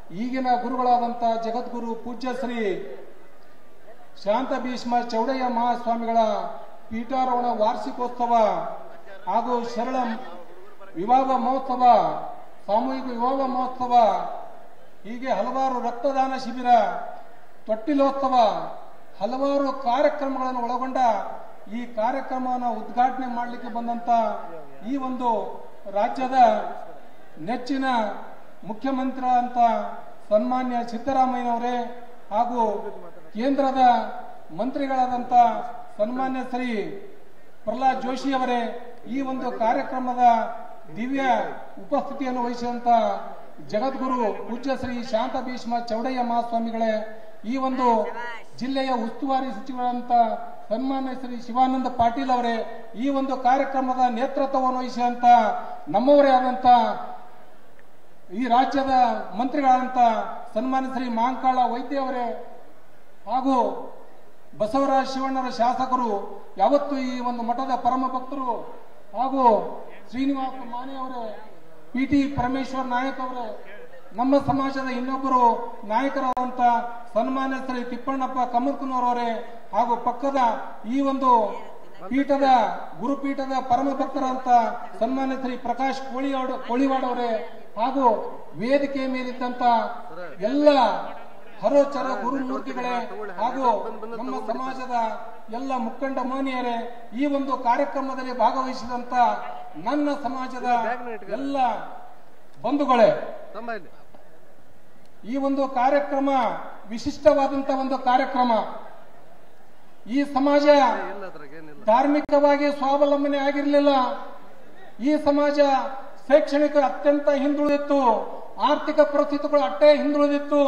ಈಗಿನ ಗುರುಗಳಾದಂಥ ಜಗದ್ಗುರು ಪೂಜ್ಯ ಶ್ರೀ ಶಾಂತ ಭೀಷ್ಮ ಚೌಡಯ್ಯ ಮಹಾಸ್ವಾಮಿಗಳ ಪೀಠಾರೋಹಣ ವಾರ್ಷಿಕೋತ್ಸವ ಹಾಗೂ ಶರಣ ವಿವಾಹ ಮಹೋತ್ಸವ ಸಾಮೂಹಿಕ ವಿವಾಹ ಮಹೋತ್ಸವ ಹೀಗೆ ಹಲವಾರು ರಕ್ತದಾನ ಶಿಬಿರ ತೊಟ್ಟಿಲೋತ್ಸವ ಹಲವಾರು ಕಾರ್ಯಕ್ರಮಗಳನ್ನು ಒಳಗೊಂಡ ಈ ಕಾರ್ಯಕ್ರಮವನ್ನು ಉದ್ಘಾಟನೆ ಮಾಡಲಿಕ್ಕೆ ಬಂದಂತ ಈ ಒಂದು ರಾಜ್ಯದ ನೆಚ್ಚಿನ ಮುಖ್ಯಮಂತ್ರಿ ಅಂತ ಸನ್ಮಾನ್ಯ ಸಿದ್ದರಾಮಯ್ಯನವರೇ ಹಾಗೂ ಕೇಂದ್ರದ ಮಂತ್ರಿಗಳಾದಂಥ ಸನ್ಮಾನ್ಯ ಶ್ರೀ ಪ್ರಹ್ಲಾದ್ ಜೋಶಿ ಅವರೇ ಈ ಒಂದು ಕಾರ್ಯಕ್ರಮದ ದಿವ್ಯ ಉಪಸ್ಥಿತಿಯನ್ನು ವಹಿಸಿದಂತ ಜಗದ್ಗುರು ಪೂಜ್ಯ ಶ್ರೀ ಶಾಂತ ಭೀಷ್ಮ ಚೌಡಯ್ಯ ಮಹಾಸ್ವಾಮಿಗಳೇ ಈ ಒಂದು ಜಿಲ್ಲೆಯ ಉಸ್ತುವಾರಿ ಸಚಿವರಂತ ಸನ್ಮಾನ್ಯ ಶ್ರೀ ಶಿವಾನಂದ ಪಾಟೀಲ್ ಅವರೇ ಈ ಒಂದು ಕಾರ್ಯಕ್ರಮದ ನೇತೃತ್ವವನ್ನು ವಹಿಸಿದಂತ ನಮ್ಮವರೇ ಆದಂತ ಈ ರಾಜ್ಯದ ಮಂತ್ರಿಗಳಾದಂತ ಸನ್ಮಾನ್ಯ ಶ್ರೀ ಮಾಂಕಾಳ ವೈದ್ಯ ಅವರೇ ಹಾಗೂ ಬಸವರಾಜ ಶಿವಣ್ಣರ ಶಾಸಕರು ಯಾವತ್ತು ಈ ಒಂದು ಮಠದ ಪರಮ ಭಕ್ತರು ಹಾಗೂ ಶ್ರೀನಿವಾಸ ಮಾನೆ ಅವರೇ ಪಿ ಟಿ ಪರಮೇಶ್ವರ್ ನಾಯಕ್ ಅವರೇ ನಮ್ಮ ಸಮಾಜದ ಇನ್ನೊಬ್ಬರು ನಾಯಕರಾದಂತ ಸನ್ಮಾನ್ಯ ಶ್ರೀ ತಿಪ್ಪಣ್ಣಪ್ಪ ಕಮರ್ಕನವರವರೇ ಹಾಗೂ ಪಕ್ಕದ ಈ ಒಂದು ಪೀಠದ ಗುರುಪೀಠದ ಪರಮ ಭಕ್ತರಂತ ಸನ್ಮಾನ್ಯ ಶ್ರೀ ಪ್ರಕಾಶ್ ಕೋಳಿವಾಡ ಕೋಳಿವಾಡ್ ಅವರೇ ಹಾಗೂ ವೇದಿಕೆ ಮೇಲಿದ್ದಂತ ಎಲ್ಲ ಹರೋಚರ ಗುರುಮೂರ್ತಿಗಳೇ ಹಾಗೂ ನಮ್ಮ ಸಮಾಜದ ಎಲ್ಲ ಮುಖಂಡ ಮೋನಿಯರೇ ಈ ಒಂದು ಕಾರ್ಯಕ್ರಮದಲ್ಲಿ ಭಾಗವಹಿಸಿದಂತ ನನ್ನ ಸಮಾಜದ ಎಲ್ಲ ಬಂಧುಗಳೇ ತಮ್ಮ ಇಲ್ಲಿ ಈ ಒಂದು ಕಾರ್ಯಕ್ರಮ ವಿಶಿಷ್ಟವಾದಂತ ಒಂದು ಕಾರ್ಯಕ್ರಮ ಈ ಸಮಾಜ ಇಲ್ಲ ಅದ್ರಾಗ ಏನಿಲ್ಲ ಧಾರ್ಮಿಕವಾಗಿ ಸ್ವಾವಲಂಬನೆ ಆಗಿರಲಿಲ್ಲ ಈ ಸಮಾಜ ಶೈಕ್ಷಣಿಕ ಅತ್ಯಂತ ಹಿಂದುಳಿದಿತ್ತು ಆರ್ಥಿಕ ಪರಿಸ್ಥಿತಿಗಳು ಅಟ್ಟೆ ಹಿಂದುಳಿದಿತ್ತು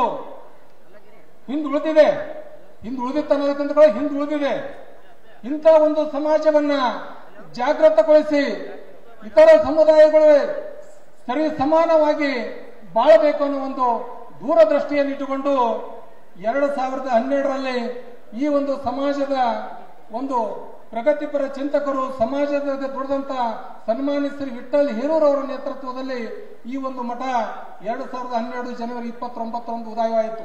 ಹಿಂದುಳಿದಿದೆ ಹಿಂದುಳಿದಿತ್ತು ಅನ್ನೋದಕ್ಕಿಂತ ಕೂಡ ಹಿಂದುಳಿದಿದೆ ಇಂಥ ಒಂದು ಸಮಾಜವನ್ನ ಜಾಗೃತಗೊಳಿಸಿ ಇತರ ಸಮುದಾಯಗಳು ಸರಿ ಸಮಾನವಾಗಿ ಬಾಳಬೇಕು ಅನ್ನೋ ಒಂದು ದೂರದೃಷ್ಟಿಯನ್ನು ಇಟ್ಟುಕೊಂಡು ಎರಡು ಸಾವಿರದ ಹನ್ನೆರಡರಲ್ಲಿ ಈ ಒಂದು ಸಮಾಜದ ಒಂದು ಪ್ರಗತಿಪರ ಚಿಂತಕರು ಸಮಾಜದ ದುಡಿದಂತ ಸನ್ಮಾನ್ಯ ಶ್ರೀ ವಿಠಲ್ ಹೇರೂರ್ ಅವರ ನೇತೃತ್ವದಲ್ಲಿ ಈ ಒಂದು ಮಠ ಎರಡು ಸಾವಿರದ ಹನ್ನೆರಡು ಜನವರಿ ಇಪ್ಪತ್ತೊಂಬತ್ತರಂದು ಉದಯವಾಯಿತು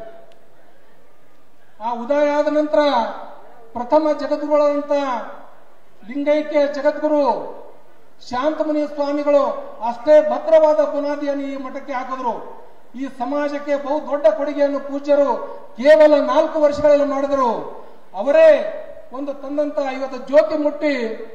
ಆ ಉದಯ ಆದ ನಂತರ ಪ್ರಥಮ ಜಗದ್ಗುರುಗಳಾದಂತ ಲಿಂಗೈಕ್ಯ ಜಗದ್ಗುರು ಶಾಂತಮುನಿ ಸ್ವಾಮಿಗಳು ಅಷ್ಟೇ ಭದ್ರವಾದ ಬುನಾದಿಯನ್ನು ಈ ಮಠಕ್ಕೆ ಹಾಕಿದ್ರು ಈ ಸಮಾಜಕ್ಕೆ ಬಹು ದೊಡ್ಡ ಕೊಡುಗೆಯನ್ನು ಪೂಜ್ಯರು ಕೇವಲ ನಾಲ್ಕು ವರ್ಷಗಳಲ್ಲಿ ಮಾಡಿದರು ಅವರೇ ಒಂದು ತಂದಂತ ಇವತ್ತು ಜ್ಯೋತಿ ಮುಟ್ಟಿ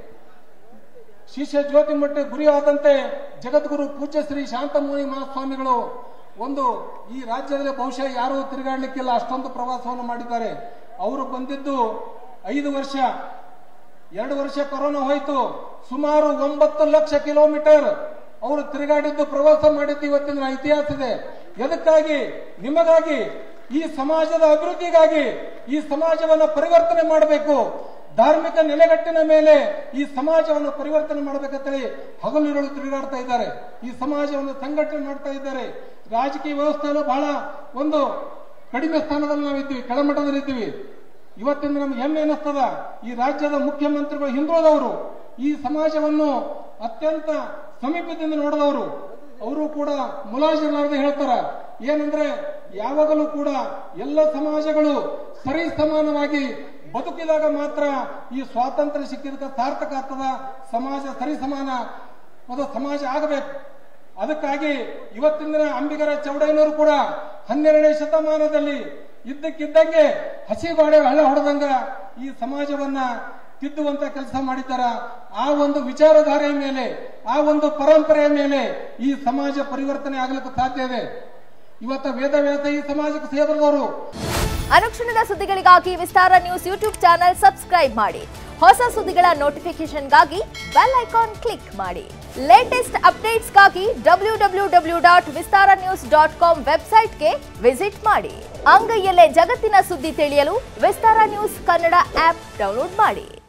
ಶಿಷ್ಯ ಜ್ಯೋತಿ ಮುಟ್ಟಿ ಗುರಿಯಾದಂತೆ ಜಗದ್ಗುರು ಪೂಜ್ಯ ಶ್ರೀ ಶಾಂತಮುನಿ ಮಹಾಸ್ವಾಮಿಗಳು ಒಂದು ಈ ರಾಜ್ಯದಲ್ಲಿ ಬಹುಶಃ ಯಾರೂ ತಿರುಗಾಡ್ಲಿಕ್ಕಿಲ್ಲ ಅಷ್ಟೊಂದು ಪ್ರವಾಸವನ್ನು ಮಾಡಿದ್ದಾರೆ ಅವರು ಬಂದಿದ್ದು ಐದು ವರ್ಷ ಎರಡು ವರ್ಷ ಕೊರೋನಾ ಹೋಯಿತು ಸುಮಾರು ಒಂಬತ್ತು ಲಕ್ಷ ಕಿಲೋಮೀಟರ್ ಅವರು ತಿರುಗಾಡಿದ್ದು ಪ್ರವಾಸ ಮಾಡಿದ್ದು ಇವತ್ತಿನ ಇತಿಹಾಸ ಇದೆ ಎದಕ್ಕಾಗಿ ನಿಮಗಾಗಿ ಈ ಸಮಾಜದ ಅಭಿವೃದ್ಧಿಗಾಗಿ ಈ ಸಮಾಜವನ್ನು ಪರಿವರ್ತನೆ ಮಾಡಬೇಕು ಧಾರ್ಮಿಕ ನೆಲೆಗಟ್ಟಿನ ಮೇಲೆ ಈ ಸಮಾಜವನ್ನು ಪರಿವರ್ತನೆ ಮಾಡಬೇಕಂತೇಳಿ ಹಗಲಿರುಳು ತಿರುಗಾಡ್ತಾ ಇದ್ದಾರೆ ಈ ಸಮಾಜವನ್ನು ಸಂಘಟನೆ ಮಾಡ್ತಾ ಇದ್ದಾರೆ ರಾಜಕೀಯ ವ್ಯವಸ್ಥೆಯಲ್ಲೂ ಬಹಳ ಒಂದು ಕಡಿಮೆ ಸ್ಥಾನದಲ್ಲಿ ನಾವಿದ್ದೀವಿ ಕೆಳಮಟ್ಟದಲ್ಲಿದ್ದೀವಿ ಇವತ್ತಿಂದ ನಮ್ಗೆ ಹೆಮ್ಮೆ ಅನ್ನಿಸ್ತದ ಈ ರಾಜ್ಯದ ಮುಖ್ಯಮಂತ್ರಿಗಳು ಹಿಂದುಳಿದವರು ಈ ಸಮಾಜವನ್ನು ಅತ್ಯಂತ ಸಮೀಪದಿಂದ ನೋಡಿದವರು ಅವರು ಕೂಡ ಮುಲಾಜಿರ್ಲಾರ್ದೆ ಹೇಳ್ತಾರ ಏನಂದ್ರೆ ಯಾವಾಗಲೂ ಕೂಡ ಎಲ್ಲ ಸಮಾಜಗಳು ಸರಿ ಸಮಾನವಾಗಿ ಬದುಕಿದಾಗ ಮಾತ್ರ ಈ ಸ್ವಾತಂತ್ರ್ಯ ಸಿಕ್ಕಿದಕ್ಕೆ ಸಾರ್ಥಕ ಆಗ್ತದ ಸಮಾಜ ಸರಿ ಸಮಾನ ಒಂದು ಸಮಾಜ ಆಗಬೇಕು ಅದಕ್ಕಾಗಿ ಇವತ್ತಿನ ದಿನ ಅಂಬಿಗರ ಚೌಡಯ್ಯನವರು ಕೂಡ ಹನ್ನೆರಡನೇ ಶತಮಾನದಲ್ಲಿ ಇದ್ದಕ್ಕಿದ್ದಂಗೆ ಹಸಿ ಬಾಡೆ ಹಳ್ಳ ಹೊಡೆದಂಗ ಈ ಸಮಾಜವನ್ನ ತಿದ್ದುವಂತ ಕೆಲಸ ಮಾಡಿದ್ದಾರ ಆ ಒಂದು ವಿಚಾರಧಾರೆಯ ಮೇಲೆ ಆ ಒಂದು ಪರಂಪರೆಯ ಮೇಲೆ ಈ ಸಮಾಜ ಪರಿವರ್ತನೆ ಆಗಲಿಕ್ಕೆ ಸಾಧ್ಯ ಇದೆ ಇವತ್ತ ವೇದವ್ಯಾಸ ಈ ಸಮಾಜಕ್ಕೆ ಸೇರಿದವರು ಅನುಕ್ಷಣದ ಸುದ್ದಿಗಳಿಗಾಗಿ Vistara news YouTube channel subscribe ಮಾಡಿ ಹೊಸ ಸುದ್ದಿಗಳ ನೋಟಿಫಿಕೇಶನ್ಗಾಗಿ ಬೆಲ್ ಐಕಾನ್ ಕ್ಲಿಕ್ ಮಾಡಿ ಲೇಟೆಸ್ಟ್ ಅಪ್ಡೇಟ್ಸ್ಗಾಗಿ W W W dot Vistara news dot com ವೆಬ್ಸೈಟ್ಗೆ ವಿಸಿಟ್ ಮಾಡಿ ಅಂಗೈಯಲ್ಲೇ ಜಗತ್ತಿನ ಸುದ್ದಿ ತಿಳಿಯಲು Vistara news Kannada app download ಮಾಡಿ